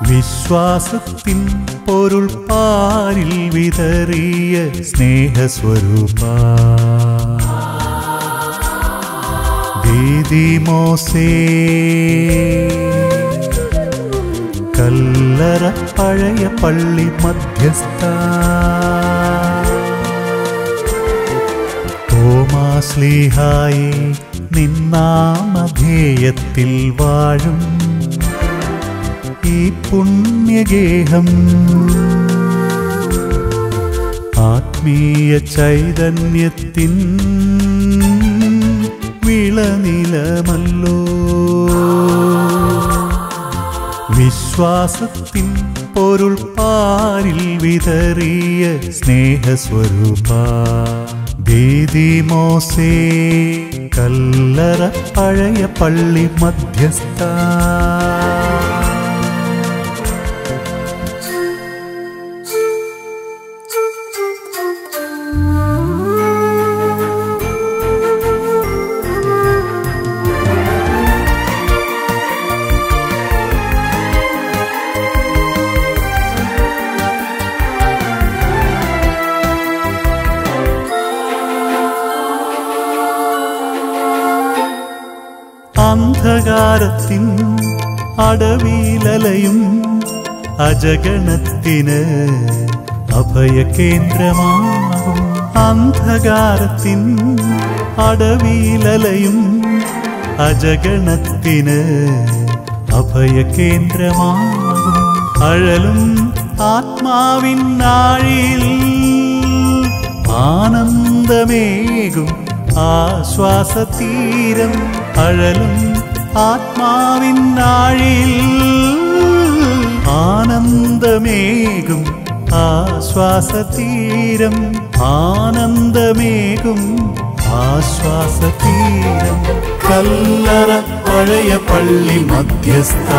വിശ്വാസത്തിൻ പൊരുൾ പാരിൽ വിതറിയ സ്നേഹസ്വരൂപ ദീദിമോസേ കല്ലറ പഴയ പള്ളി മധ്യസ്ഥ തോമാശ്ലീഹായി നിന്നാമധേയത്തിൽ വാഴും ഈ പുണ്യഗേഹം ആത്മീയ ചൈതന്യത്തിൻ വിളനിലമല്ലോ വിശ്വാസത്തിൻ പൊരുൾ പാരിൽ വിതറിയ സ്നേഹസ്വരൂപ ദീദിമോസേ കല്ലറ പഴയ പള്ളി മധ്യസ്ഥ അന്ധകാരത്തിൻ അടവിലലയും അജഗണത്തിന് അഭയകേന്ദ്രമാകും അന്ധകാരത്തിൻ അടവിലലയും അജഗണത്തിന് അഭയകേന്ദ്രമാകും അഴലും ആത്മാവിൻ ആഴിയിൽ ആനന്ദമേകും ആശ്വാസതീരം അഴലും ആത്മാവിൻ ആഴിയിൽ ആനന്ദമേകും ആശ്വാസതീരം ആനന്ദമേകും ആശ്വാസതീരം കല്ലറ പഴയ പള്ളി മധ്യസ്ഥ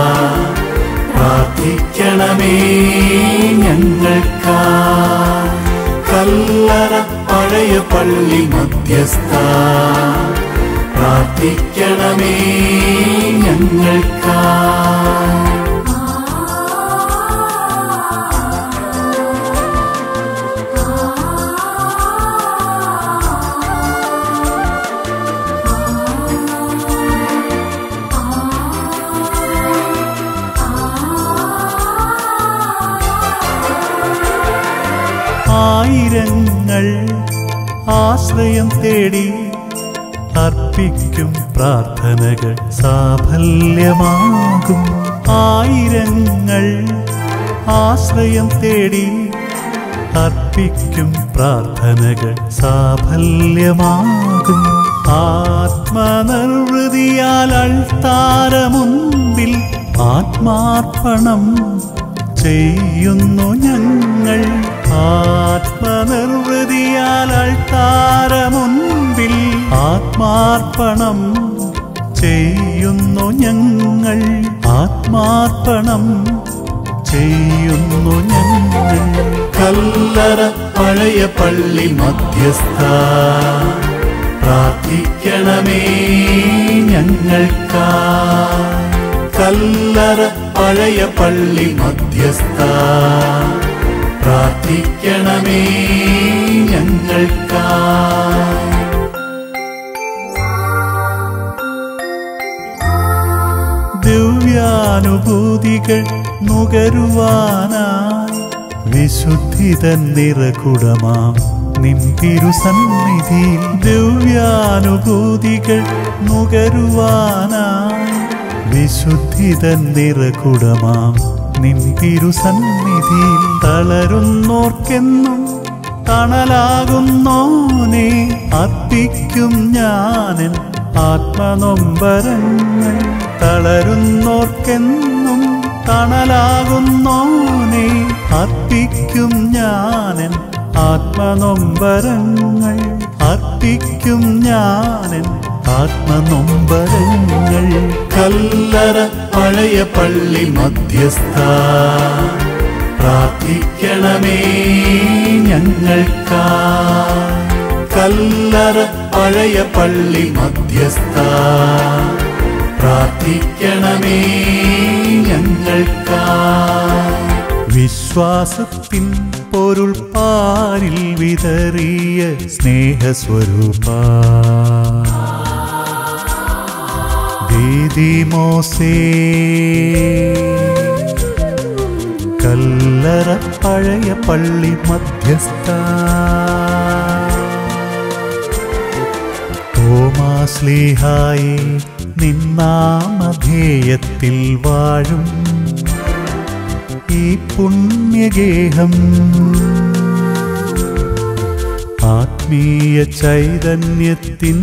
പ്രാർത്ഥിക്കണമേ ഞങ്ങൾക്കാ കല്ലറ പഴയ പള്ളി മധ്യസ്ഥ പ്രാർത്ഥിക്കണമേ ഞങ്ങൾക്കാ ആയിരങ്ങൾ ആശ്രയം തേടി അർപ്പിക്കും പ്രാർത്ഥനകൾ സാഫല്യമാകും ആയിരങ്ങൾ ആശ്രയം തേടി അർപ്പിക്കും പ്രാർത്ഥനകൾ സാഫല്യമാകും ആത്മനിർവൃതിയാൽ അൾത്താരമുമ്പിൽ ആത്മാർപ്പണം ചെയ്യുന്നു ഞങ്ങൾ ആത്മനിർവൃതിയാൽ അൾത്താരമുൻപിൽ ആത്മാർപ്പണം ചെയ്യുന്നു ഞങ്ങൾ ആത്മാർപ്പണം ചെയ്യുന്നു ഞങ്ങൾ കല്ലറ പഴയ പള്ളി മധ്യസ്ഥ പ്രാർത്ഥിക്കണമേ ഞങ്ങൾക്കാ കല്ലറ പഴയ പള്ളി മധ്യസ്ഥ പ്രാർത്ഥിക്കണമേ ഞങ്ങൾക്കാ ദിവ്യാനുഭൂതികൾ നുകരുവാനായി വിശുദ്ധിതൻ നിറകുടമാം നിൻ തിരുസന്നിധിയിൽ ദിവ്യാനുഭൂതികൾ നുകരുവാനായി വിശുദ്ധിതൻ നിറകുടമാം നിൻ തിരുസന്നിധിയിൽ തളരുന്നോർക്കെന്നും തണലാകുന്നോനെ അർപ്പിക്കും ഞാനൻ ആത്മനൊമ്പരങ്ങൾ തളരുന്നോർക്കെന്നും തണലാകുന്നോനെ അർപ്പിക്കും ഞാനൻ ആത്മനൊമ്പരങ്ങൾ അർപ്പിക്കും ഞാനൻ ആത്മനൊമ്പരങ്ങൾ കല്ലറ പഴയ പള്ളി മധ്യസ്ഥ പ്രാർത്ഥിക്കണമേ ഞങ്ങൾക്കാ കല്ലറ പഴയ പള്ളി മധ്യസ്ഥ പ്രാർത്ഥിക്കണമേ ഞങ്ങൾക്കാ വിശ്വാസത്തിൻ പൊരുൾ പാരിൽ വിതറിയ സ്നേഹസ്വരൂപ ദീദിമോസേ കല്ലറ പഴയ പള്ളി മധ്യസ്ഥ തോമാസ്ലീഹായി നിന്നാമധേയത്തിൽ വാഴും ഈ പുണ്യഗേഹം ആത്മീയ ചൈതന്യത്തിൻ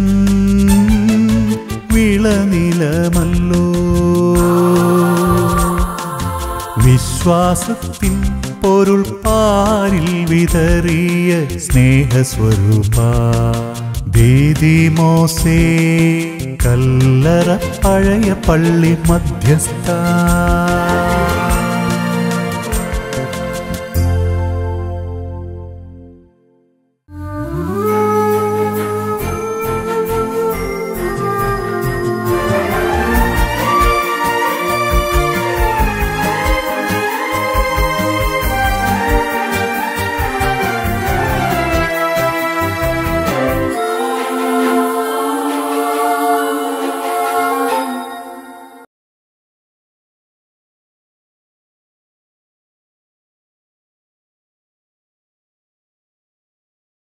വിളനിലമല്ലോ വിശ്വാസത്തിൻ പൊരുൾ പാരിൽ വിതറിയ സ്നേഹസ്വരൂപ ദീദിമോസേ കല്ലറ പഴയ പള്ളി മധ്യസ്ഥ